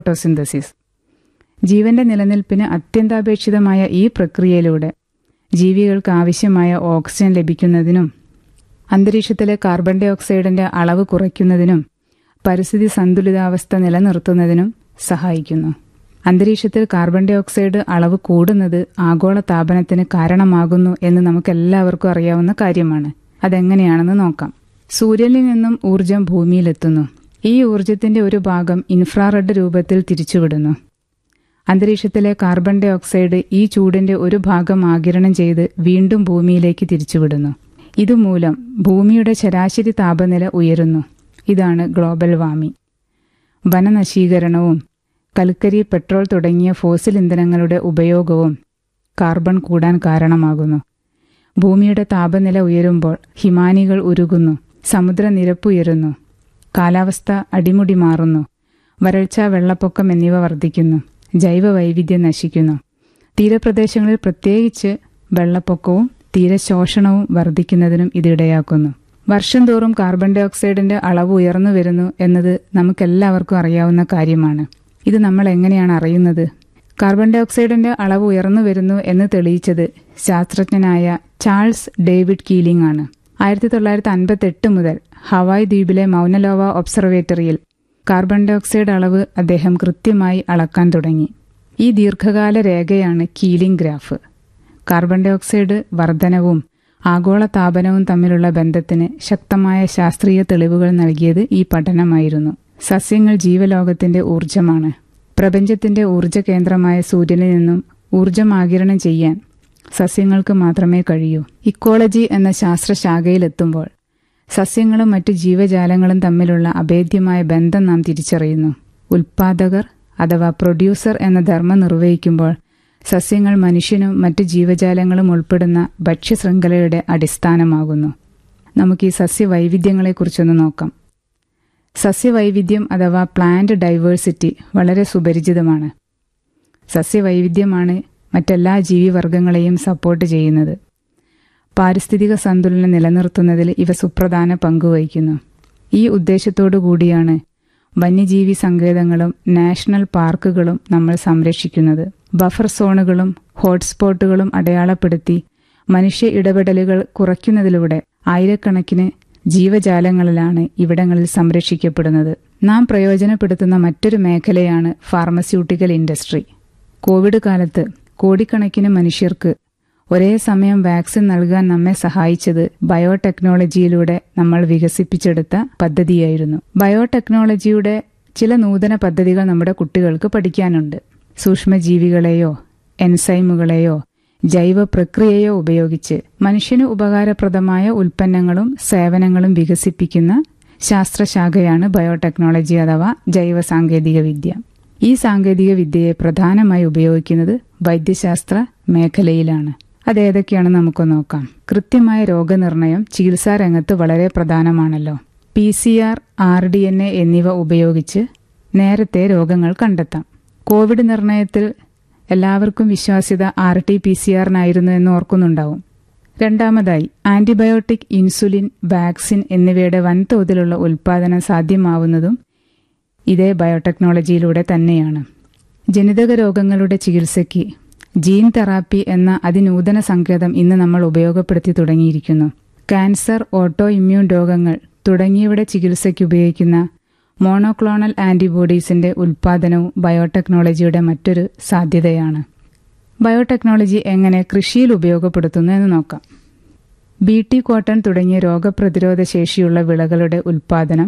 photosynthesis ജീവന്റെ നിലനിൽപ്പിന് അത്യന്താപേക്ഷിതമായ ഈ പ്രക്രിയയിലൂടെ ജീവികൾക്ക് ആവശ്യമായ ഓക്സിജൻ ലഭിക്കുന്നതിനും അന്തരീക്ഷത്തിലെ കാർബൺ ഡൈ ഓക്സൈഡിന്റെ അളവ് കുറയ്ക്കുന്നതിനും പരിസ്ഥിതി സന്തുലിതാവസ്ഥ നിലനിർത്തുന്നതിനും സഹായിക്കുന്നു അന്തരീക്ഷത്തിൽ കാർബൺ ഡൈ ഓക്സൈഡ് അളവ് കൂടുന്നത് ആഗോള താപനത്തിന് കാരണമാകുന്നു എന്ന് നമുക്കെല്ലാവർക്കും അറിയാവുന്ന കാര്യമാണ് അതെങ്ങനെയാണെന്ന് നോക്കാം സൂര്യനിൽ നിന്നും ഊർജം ഭൂമിയിലെത്തുന്നു ഈ ഊർജത്തിന്റെ ഒരു ഭാഗം ഇൻഫ്രാറെഡ് രൂപത്തിൽ തിരിച്ചുവിടുന്നു അന്തരീക്ഷത്തിലെ കാർബൺ ഡൈ ഓക്സൈഡ് ഈ ചൂടിന്റെ ഒരു ഭാഗം ആകിരണം ചെയ്ത് വീണ്ടും ഭൂമിയിലേക്ക് തിരിച്ചുവിടുന്നു ഇതുമൂലം ഭൂമിയുടെ ശരാശരി താപനില ഉയരുന്നു ഇതാണ് ഗ്ലോബൽ വാർമിംഗ് വനനശീകരണവും കൽക്കരി പെട്രോൾ തുടങ്ങിയ ഫോസിൽ ഇന്ധനങ്ങളുടെ ഉപയോഗവും കാർബൺ കൂടാൻ കാരണമാകുന്നു ഭൂമിയുടെ താപനില ഉയരുമ്പോൾ ഹിമാനികൾ ഉരുകുന്നു സമുദ്രനിരപ്പ് ഉയരുന്നു കാലാവസ്ഥ അടിമുടി മാറുന്നു വരൾച്ച വെള്ളപ്പൊക്കം എന്നിവ വർദ്ധിക്കുന്നു ജൈവ വൈവിധ്യം നശിക്കുന്നു തീരപ്രദേശങ്ങളിൽ പ്രത്യേകിച്ച് വെള്ളപ്പൊക്കവും തീരശോഷണവും വർദ്ധിക്കുന്നതിനും ഇതിടയാക്കുന്നു വർഷം തോറും കാർബൺ ഡൈ ഓക്സൈഡിന്റെ അളവ് ഉയർന്നു വരുന്നു എന്നത് നമുക്കെല്ലാവർക്കും അറിയാവുന്ന കാര്യമാണ് ഇത് നമ്മൾ എങ്ങനെയാണ് അറിയുന്നത് കാർബൺ ഡൈ ഓക്സൈഡിന്റെ അളവ് ഉയർന്നു വരുന്നു എന്ന് തെളിയിച്ചത് ശാസ്ത്രജ്ഞനായ ചാൾസ് ഡേവിഡ് കീലിംഗ് ആണ് ആയിരത്തി തൊള്ളായിരത്തി അൻപത്തി എട്ട് മുതൽ ഹവായ് ദ്വീപിലെ മൗനലോവ ഒബ്സർവേറ്ററിയിൽ കാർബൺ ഡൈ ഓക്സൈഡ് അളവ് അദ്ദേഹം കൃത്യമായി അളക്കാൻ തുടങ്ങി ഈ ദീർഘകാല രേഖയാണ് Keeling graph carbon dioxide വർധനവും ആഗോള താപനവും തമ്മിലുള്ള ബന്ധത്തിന് ശക്തമായ ശാസ്ത്രീയ തെളിവുകൾ നൽകിയത് ഈ പഠനമായിരുന്നു സസ്യങ്ങൾ ജീവലോകത്തിന്റെ ഊർജമാണ് പ്രപഞ്ചത്തിന്റെ ഊർജ കേന്ദ്രമായ സൂര്യനിൽ നിന്നും ഊർജം ആകിരണം ചെയ്യാൻ സസ്യങ്ങൾക്ക് മാത്രമേ കഴിയൂ ഇക്കോളജി എന്ന ശാസ്ത്രശാഖയിലെത്തുമ്പോൾ സസ്യങ്ങളും മറ്റു ജീവജാലങ്ങളും തമ്മിലുള്ള അഭേദ്യമായ ബന്ധം നാം തിരിച്ചറിയുന്നു ഉൽപാദകർ അഥവാ പ്രൊഡ്യൂസർ എന്ന ധർമ്മം നിർവഹിക്കുമ്പോൾ സസ്യങ്ങൾ മനുഷ്യനും മറ്റു ജീവജാലങ്ങളും ഉൾപ്പെടുന്ന ഭക്ഷ്യശൃംഖലയുടെ അടിസ്ഥാനമാകുന്നു നമുക്ക് ഈ സസ്യവൈവിധ്യങ്ങളെക്കുറിച്ചൊന്ന് നോക്കാം സസ്യവൈവിധ്യം അഥവാ പ്ലാന്റ് ഡൈവേഴ്സിറ്റി വളരെ സുപരിചിതമാണ് സസ്യവൈവിധ്യമാണ് മറ്റെല്ലാ ജീവിവർഗങ്ങളെയും സപ്പോർട്ട് ചെയ്യുന്നത് പാരിസ്ഥിതിക സന്തുലനം നിലനിർത്തുന്നതിൽ ഇവ സുപ്രധാന പങ്കുവഹിക്കുന്നു ഈ ഉദ്ദേശത്തോടു കൂടിയാണ് വന്യജീവി സങ്കേതങ്ങളും നാഷണൽ പാർക്കുകളും നമ്മൾ സംരക്ഷിക്കുന്നത് ബഫർ സോണുകളും ഹോട്ട്സ്പോട്ടുകളും അടയാളപ്പെടുത്തി മനുഷ്യ ഇടപെടലുകൾ കുറയ്ക്കുന്നതിലൂടെ ആയിരക്കണക്കിന് ജീവജാലങ്ങളിലാണ് ഇവിടങ്ങളിൽ സംരക്ഷിക്കപ്പെടുന്നത് നാം പ്രയോജനപ്പെടുത്തുന്ന മറ്റൊരു മേഖലയാണ് ഫാർമസ്യൂട്ടിക്കൽ ഇൻഡസ്ട്രി കോവിഡ് കാലത്ത് കോടിക്കണക്കിന് മനുഷ്യർക്ക് ഒരേ സമയം വാക്സിൻ നൽകാൻ നമ്മെ സഹായിച്ചത് ബയോടെക്നോളജിയിലൂടെ നമ്മൾ വികസിപ്പിച്ചെടുത്ത പദ്ധതിയായിരുന്നു ബയോടെക്നോളജിയുടെ ചില നൂതന പദ്ധതികൾ നമ്മുടെ കുട്ടികൾക്ക് പഠിക്കാനുണ്ട് സൂക്ഷ്മജീവികളെയോ എൻസൈമുകളെയോ ജൈവ പ്രക്രിയയോ ഉപയോഗിച്ച് മനുഷ്യന് ഉപകാരപ്രദമായ ഉൽപ്പന്നങ്ങളും സേവനങ്ങളും വികസിപ്പിക്കുന്ന ശാസ്ത്രശാഖയാണ് ബയോടെക്നോളജി അഥവാ ജൈവ സാങ്കേതിക വിദ്യ ഈ സാങ്കേതിക വിദ്യയെ പ്രധാനമായി ഉപയോഗിക്കുന്നത് വൈദ്യശാസ്ത്ര മേഖലയിലാണ് അതേതൊക്കെയാണെന്ന് നമുക്ക് നോക്കാം കൃത്യമായ രോഗനിർണയം ചികിത്സാ രംഗത്ത് വളരെ പ്രധാനമാണല്ലോ P C R R D N A എന്നിവ ഉപയോഗിച്ച് നേരത്തെ രോഗങ്ങൾ കണ്ടെത്താം കോവിഡ് നിർണയത്തിൽ എല്ലാവർക്കും വിശ്വാസ്യത ആർ ടി പി സി ആറിനായിരുന്നു എന്ന് ഓർക്കുന്നുണ്ടാവും രണ്ടാമതായി ആന്റിബയോട്ടിക് ഇൻസുലിൻ വാക്സിൻ എന്നിവയുടെ വൻതോതിലുള്ള ഉൽപാദനം സാധ്യമാവുന്നതും ഇതേ ബയോടെക്നോളജിയിലൂടെ തന്നെയാണ് ജനിതക രോഗങ്ങളുടെ ചികിത്സയ്ക്ക് ജീൻ തെറാപ്പി എന്ന അതിനൂതന സങ്കേതം ഇന്ന് നമ്മൾ ഉപയോഗപ്പെടുത്തി തുടങ്ങിയിരിക്കുന്നു ക്യാൻസർ ഓട്ടോ ഇമ്മ്യൂൺ രോഗങ്ങൾ തുടങ്ങിയവയുടെ ചികിത്സയ്ക്ക് ഉപയോഗിക്കുന്ന മോണോക്ലോണൽ ആന്റിബോഡീസിന്റെ ഉൽപാദനവും ബയോടെക്നോളജിയുടെ മറ്റൊരു സാധ്യതയാണ് ബയോടെക്നോളജി എങ്ങനെ കൃഷിയിൽ ഉപയോഗപ്പെടുത്തുന്നു എന്ന് നോക്കാം ബി ടി കോട്ടൺ തുടങ്ങിയ രോഗപ്രതിരോധ ശേഷിയുള്ള വിളകളുടെ ഉൽപാദനം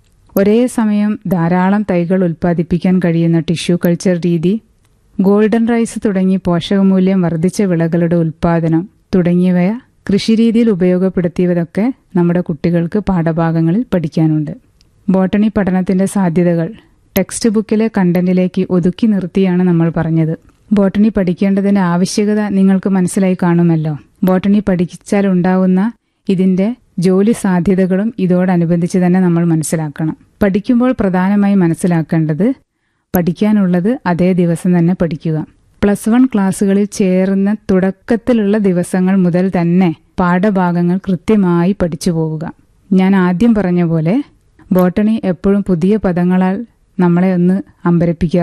ഒരേ സമയം ധാരാളം തൈകൾ ഉൽപ്പാദിപ്പിക്കാൻ കഴിയുന്ന ടിഷ്യൂ കൾച്ചർ രീതി ഗോൾഡൻ റൈസ് തുടങ്ങി പോഷകമൂല്യം വർദ്ധിച്ച വിളകളുടെ ഉൽപാദനം തുടങ്ങിയവ കൃഷിരീതിയിൽ ഉപയോഗപ്പെടുത്തിയതൊക്കെ നമ്മുടെ കുട്ടികൾക്ക് പാഠഭാഗങ്ങളിൽ പഠിക്കാനുണ്ട് ബോട്ടണി പഠനത്തിന്റെ സാധ്യതകൾ ടെക്സ്റ്റ് ബുക്കിലെ കണ്ടന്റിലേക്ക് ഒതുക്കി നിർത്തിയാണ് നമ്മൾ പറഞ്ഞത് ബോട്ടണി പഠിക്കേണ്ടതിന്റെ ആവശ്യകത നിങ്ങൾക്ക് മനസ്സിലായി കാണുമല്ലോ ബോട്ടണി പഠിച്ചാൽ ഉണ്ടാവുന്ന ഇതിന്റെ ജോലി സാധ്യതകളും ഇതോടനുബന്ധിച്ച് തന്നെ നമ്മൾ മനസ്സിലാക്കണം പഠിക്കുമ്പോൾ പ്രധാനമായി മനസ്സിലാക്കേണ്ടത് പഠിക്കാനുള്ളത് അതേ ദിവസം തന്നെ പഠിക്കുക പ്ലസ് വൺ ക്ലാസ്സുകളിൽ ചേർന്ന തുടക്കത്തിലുള്ള ദിവസങ്ങൾ മുതൽ തന്നെ പാഠഭാഗങ്ങൾ കൃത്യമായി പഠിച്ചു പോവുക ഞാൻ ആദ്യം പറഞ്ഞ പോലെ ബോട്ടണി എപ്പോഴും പുതിയ പദങ്ങളാൽ നമ്മളെ ഒന്ന് അമ്പരപ്പിക്കുക